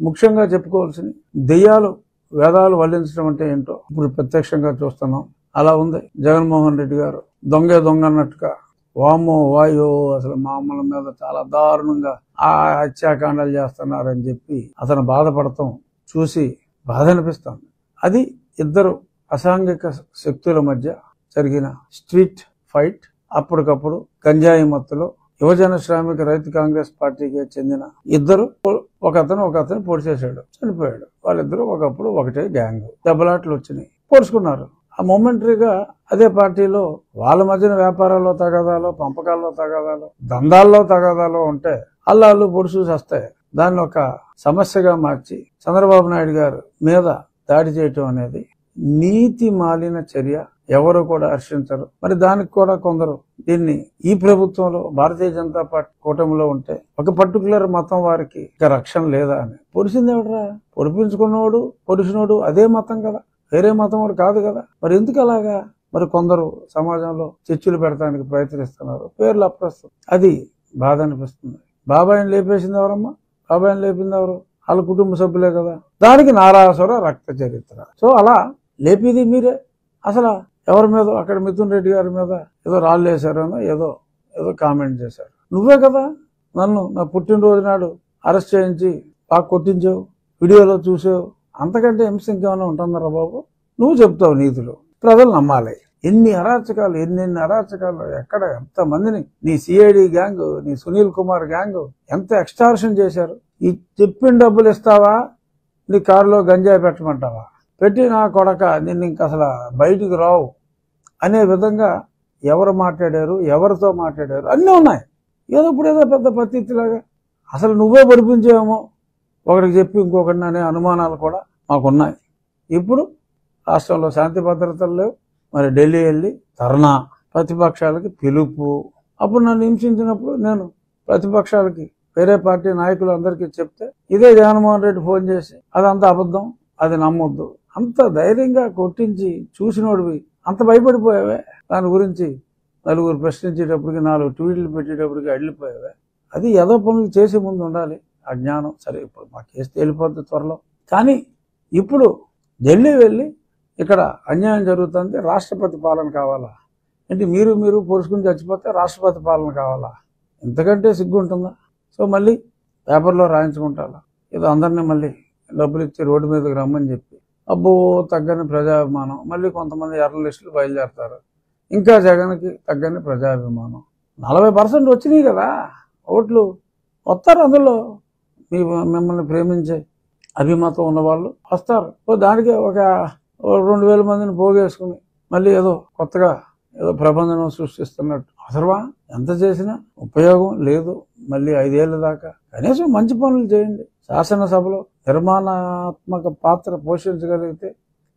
ముఖ్యంగా చెప్పుకోవాల్సింది దెయ్యాలు వేదాలు వల్లించడం అంటే ఏంటో ఇప్పుడు ప్రత్యక్షంగా చూస్తున్నాం అలా ఉంది జగన్మోహన్ రెడ్డి గారు దొంగే దొంగ అన్నట్టుగా వామో వాయో అసలు మామూల మీద చాలా దారుణంగా ఆ హత్యాకాండాలు చేస్తున్నారని చెప్పి అతను బాధపడటం చూసి బాధ అనిపిస్తుంది అది ఇద్దరు అసాంఘిక శక్తుల మధ్య జరిగిన స్ట్రీట్ ఫైట్ అప్పటికప్పుడు గంజాయి మత్తులో యువజన శ్రామిక రైతు కాంగ్రెస్ పార్టీకి చెందిన ఇద్దరు ఒక అతను ఒక అతను పొడిచేశాడు చనిపోయాడు వాళ్ళిద్దరూ ఒకప్పుడు ఒకటే గ్యాంగ్ దెబ్బలాట్లు వచ్చినాయి పొడుచుకున్నారు ఆ మొమెంటరీగా అదే పార్టీలో వాళ్ళ మధ్యన వ్యాపారాల్లో తగాదాలో పంపకాల్లో తగాదాలో దందాల్లో తగాదాలో ఉంటే అల్లాళ్ళు పొడుచు వస్తాయి దాన్ని ఒక సమస్యగా మార్చి చంద్రబాబు నాయుడు గారు మీద దాడి చేయటం అనేది నీతి మాలిన చర్య ఎవరు కూడా హర్షించరు మరి దానికి కూడా కొందరు దీన్ని ఈ ప్రభుత్వంలో భారతీయ జనతా పార్టీ కూటమిలో ఉంటే ఒక పర్టికులర్ మతం వారికి ఇక రక్షణ లేదా అని పొడిచింది ఎవడరా పొడిపించుకున్నవాడు పొడిచినోడు అదే మతం కదా వేరే మతం వాడు కాదు కదా మరి ఎందుకు అలాగా మరి కొందరు సమాజంలో చిచ్చులు పెడతానికి ప్రయత్నిస్తున్నారు పేర్లు అప్రస్తుతం అది బాధ అనిపిస్తుంది బాబాయిని లేపేసింది ఎవరమ్మా బాబాయిని లేపింది ఎవరు వాళ్ళ కుటుంబ సభ్యులే కదా దానికి నారాసుర రక్త చరిత్ర సో అలా లేపిది మీరే అసలు ఎవరి మీద అక్కడ మిథున్ రెడ్డి గారి మీద ఏదో రాళ్ళు వేశారనో ఏదో ఏదో కామెంట్ చేశారు నువ్వే కదా నన్ను నా పుట్టినరోజు నాడు అరెస్ట్ చేయించి బాగా కొట్టించావు వీడియోలో చూసావు అంతకంటే హింస ఇంకేమైనా ఉంటుందరా బాబు నువ్వు చెప్తావు నీతులు ప్రజలు నమ్మాలి ఎన్ని అరాచకాలు ఎన్నెన్ని అరాచకాలు ఎక్కడ ఎంత మందిని నీ సిఐడి గ్యాంగ్ నీ సునీల్ కుమార్ గ్యాంగ్ ఎంత ఎక్స్టార్షన్ చేశారు ఈ చెప్పిన డబ్బులు ఇస్తావా నీ కారులో గంజాయి పెట్టమంటావా పెట్టి నా కొడక నిన్ను ఇంక అసలు బయటికి రావు అనే విధంగా ఎవరు మాట్లాడారు ఎవరితో మాట్లాడారు అన్నీ ఉన్నాయి ఏదో ఇప్పుడు ఏదో పెద్ద పత్తిలాగా అసలు నువ్వే పడిపించేమో ఒకరికి చెప్పి ఇంకొకరిని అనే అనుమానాలు కూడా మాకున్నాయి ఇప్పుడు రాష్ట్రంలో శాంతి భద్రతలు లేవు మరి ఢిల్లీ వెళ్ళి ధర్నా ప్రతిపక్షాలకి పిలుపు అప్పుడు నన్ను హింసించినప్పుడు నేను ప్రతిపక్షాలకి వేరే పార్టీ నాయకులు అందరికీ చెప్తే ఇదే జగన్మోహన్ రెడ్డి ఫోన్ చేసి అదంతా అబద్ధం అది నమ్మొద్దు అంత ధైర్యంగా కొట్టించి చూసినోడివి అంత భయపడిపోయావే దాని గురించి నలుగురు ప్రశ్నించేటప్పటికి నాలుగు ట్వీట్లు పెట్టేటప్పటికి అడిలిపోయావే అది ఏదో పనులు చేసే ముందు ఉండాలి ఆ జ్ఞానం సరే ఇప్పుడు మా కేసు తేలిపోద్ది త్వరలో కానీ ఇప్పుడు ఢిల్లీ వెళ్ళి ఇక్కడ అన్యాయం జరుగుతుంది రాష్ట్రపతి పాలన కావాలా అంటే మీరు మీరు పొడుచుకుని చచ్చిపోతే రాష్ట్రపతి పాలన కావాలా ఇంతకంటే సిగ్గు ఉంటుందా సో మళ్ళీ పేపర్లో రాయించుకుంటారా ఏదో అందరినీ మళ్ళీ డబ్బులు ఇచ్చి రోడ్డు మీదకి రమ్మని చెప్పి అబ్బో తగ్గని ప్రజాభిమానం మళ్ళీ కొంతమంది జర్నలిస్టులు బయలుదేరతారు ఇంకా జగన్కి తగ్గని ప్రజాభిమానం నలభై పర్సెంట్ వచ్చినాయి కదా ఓట్లు వస్తారు అందులో మీ మిమ్మల్ని ప్రేమించే అభిమతం ఉన్నవాళ్ళు వస్తారు ఓ దానికి ఒక ఓ రెండు వేల మందిని పోగేసుకుని మళ్ళీ ఏదో కొత్తగా ఏదో ప్రబంధనం సృష్టిస్తున్నట్టు అవసరమా ఎంత చేసినా ఉపయోగం లేదు మళ్ళీ ఐదేళ్ల దాకా కనీసం మంచి పనులు చేయండి శాసనసభలో నిర్మాణాత్మక పాత్ర పోషించగలిగితే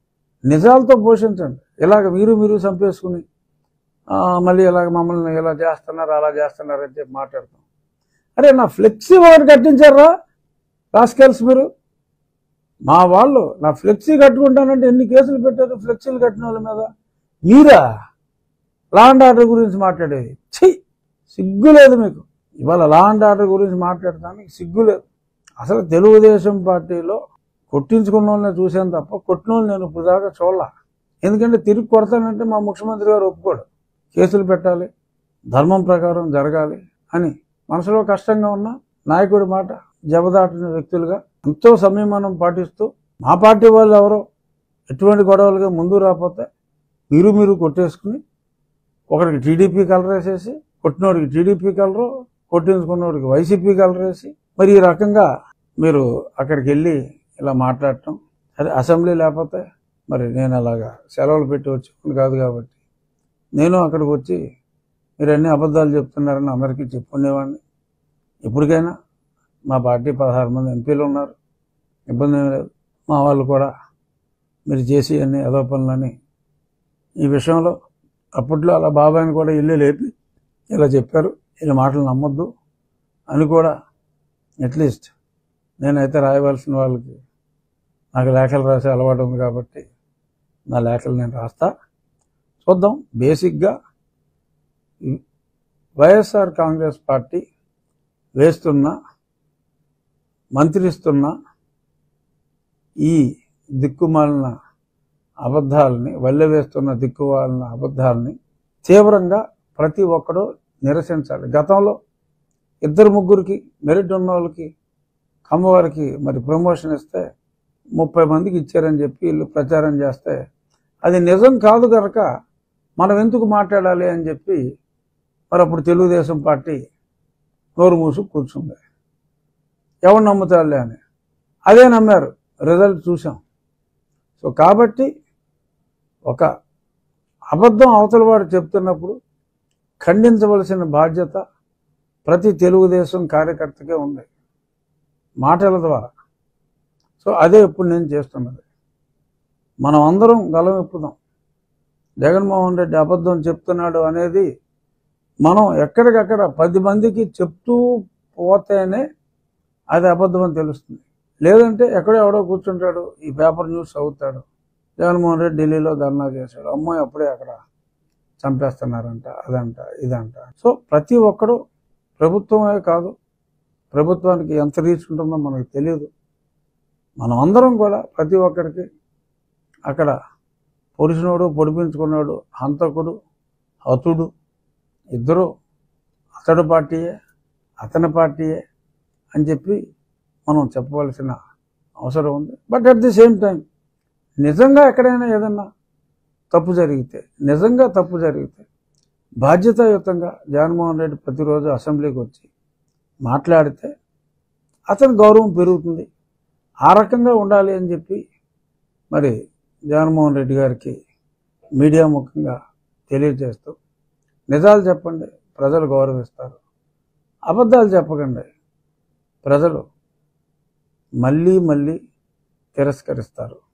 నిజాలతో పోషించండి ఇలాగ మీరు మీరు చంపేసుకుని ఆ, మళ్ళీ ఇలాగ మమ్మల్ని ఇలా చేస్తున్నారు అలా చేస్తున్నారు అని చెప్పి మాట్లాడతాం అరే నా ఫ్లెక్సీ ఒకటి కట్టించారా రాస్కెల్స్ మీరు మా వాళ్ళు నా ఫ్లెక్సీ కట్టుకుంటానంటే ఎన్ని కేసులు పెట్టారు ఫ్లెక్సీలు కట్టిన వాళ్ళ మీద మీరా లా అండ్ ఆర్డర్ గురించి మాట్లాడేది ఛీ సిగ్గు లేదు మీకు ఇవాళ లా అండ్ ఆర్డర్ గురించి మాట్లాడటానికి సిగ్గు లేదు అసలు తెలుగుదేశం పార్టీలో కొట్టించుకున్న వాళ్ళని చూశాను తప్ప కొట్టిన వాళ్ళు నేను ఇప్పుడు దాకా చూడాల ఎందుకంటే తిరిగి కొడతానంటే మా ముఖ్యమంత్రి గారు ఒప్పుకోడు కేసులు పెట్టాలి ధర్మం ప్రకారం జరగాలి అని మనసులో కష్టంగా ఉన్న నాయకుడి మాట జబదాటిన వ్యక్తులుగా ఎంతో సంయమనం పాటిస్తూ మా పార్టీ వాళ్ళు ఎవరో ఎటువంటి గొడవలుగా ముందు రాకపోతే మీరు మీరు కొట్టేసుకుని ఒకడికి టీడీపీ కలర్ వేసేసి కొట్టినోడికి టీడీపీ కలరు కొట్టించుకున్నోడికి వైసీపీ కలర్ వేసి మరి ఈ రకంగా మీరు అక్కడికి వెళ్ళి ఇలా మాట్లాడటం అదే అసెంబ్లీ లేకపోతే మరి నేను అలాగా సెలవులు పెట్టి వచ్చి కాదు కాబట్టి నేను అక్కడికి వచ్చి మీరు అన్ని అబద్ధాలు చెప్తున్నారని అందరికీ చెప్పుకునేవాడిని ఇప్పటికైనా మా పార్టీ పదహారు మంది ఎంపీలు ఉన్నారు ఇబ్బంది ఏమీ లేదు మా వాళ్ళు కూడా మీరు చేసి అన్ని ఏదో పనులని ఈ విషయంలో అప్పట్లో అలా బాబాయిని కూడా ఇల్లు లేపి ఇలా చెప్పారు ఇలా మాటలు నమ్మొద్దు అని కూడా అట్లీస్ట్ నేనైతే రాయవలసిన వాళ్ళకి నాకు లేఖలు రాసే అలవాటు ఉంది కాబట్టి నా లేఖలు నేను రాస్తా చూద్దాం బేసిక్గా వైఎస్ఆర్ కాంగ్రెస్ పార్టీ వేస్తున్న మంత్రిస్తున్న ఈ దిక్కుమాలిన అబద్ధాలని వల్లెవేస్తున్న దిక్కుమాలిన అబద్ధాలని తీవ్రంగా ప్రతి ఒక్కరూ నిరసించాలి గతంలో ఇద్దరు ముగ్గురికి మెరిట్ ఉన్న వాళ్ళకి కమ్మవారికి మరి ప్రమోషన్ ఇస్తే ముప్పై మందికి ఇచ్చారని చెప్పి వీళ్ళు ప్రచారం చేస్తే అది నిజం కాదు కనుక మనం ఎందుకు మాట్లాడాలి అని చెప్పి మరి అప్పుడు తెలుగుదేశం పార్టీ నోరు మూసు కూర్చుంది ఎవరు నమ్ముతారులే అని అదే నమ్మారు రిజల్ట్ చూసాం సో కాబట్టి ఒక అబద్ధం అవతల వాడు చెప్తున్నప్పుడు ఖండించవలసిన బాధ్యత ప్రతి తెలుగుదేశం కార్యకర్తకే ఉంది మాటల ద్వారా సో అదే ఇప్పుడు నేను చేస్తున్నది మనం అందరం గలం ఎప్పుదాం జగన్మోహన్ రెడ్డి అబద్ధం చెప్తున్నాడు అనేది మనం ఎక్కడికక్కడ పది మందికి చెప్తూ పోతేనే అది అబద్ధం అని తెలుస్తుంది లేదంటే ఎక్కడో ఎవడో కూర్చుంటాడు ఈ పేపర్ న్యూస్ అవుతాడు జగన్మోహన్ రెడ్డి ఢిల్లీలో ధర్నా చేశాడు అమ్మాయి అప్పుడే అక్కడ చంపేస్తున్నారంట అదంట ఇదంట సో ప్రతి ఒక్కడు ప్రభుత్వమే కాదు ప్రభుత్వానికి ఎంత రీచ్ ఉంటుందో మనకు తెలియదు మనం అందరం కూడా ప్రతి ఒక్కరికి అక్కడ పొడిచినోడు పొడిపించుకున్నాడు హంతకుడు హతుడు ఇద్దరు అతడు పార్టీయే అతని పార్టీయే అని చెప్పి మనం చెప్పవలసిన అవసరం ఉంది but at the same time నిజంగా ఎక్కడైనా ఏదన్నా తప్పు జరిగితే నిజంగా తప్పు జరిగితే బాధ్యతాయుతంగా జగన్మోహన్ రెడ్డి ప్రతిరోజు అసెంబ్లీకి వచ్చి మాట్లాడితే అతని గౌరవం పెరుగుతుంది ఆ రకంగా ఉండాలి అని చెప్పి మరి జగన్మోహన్ రెడ్డి గారికి మీడియా ముఖంగా తెలియజేస్తూ నిజాలు చెప్పండి ప్రజలు గౌరవిస్తారు అబద్ధాలు చెప్పకండి ప్రజలు మళ్ళీ మళ్ళీ తిరస్కరిస్తారు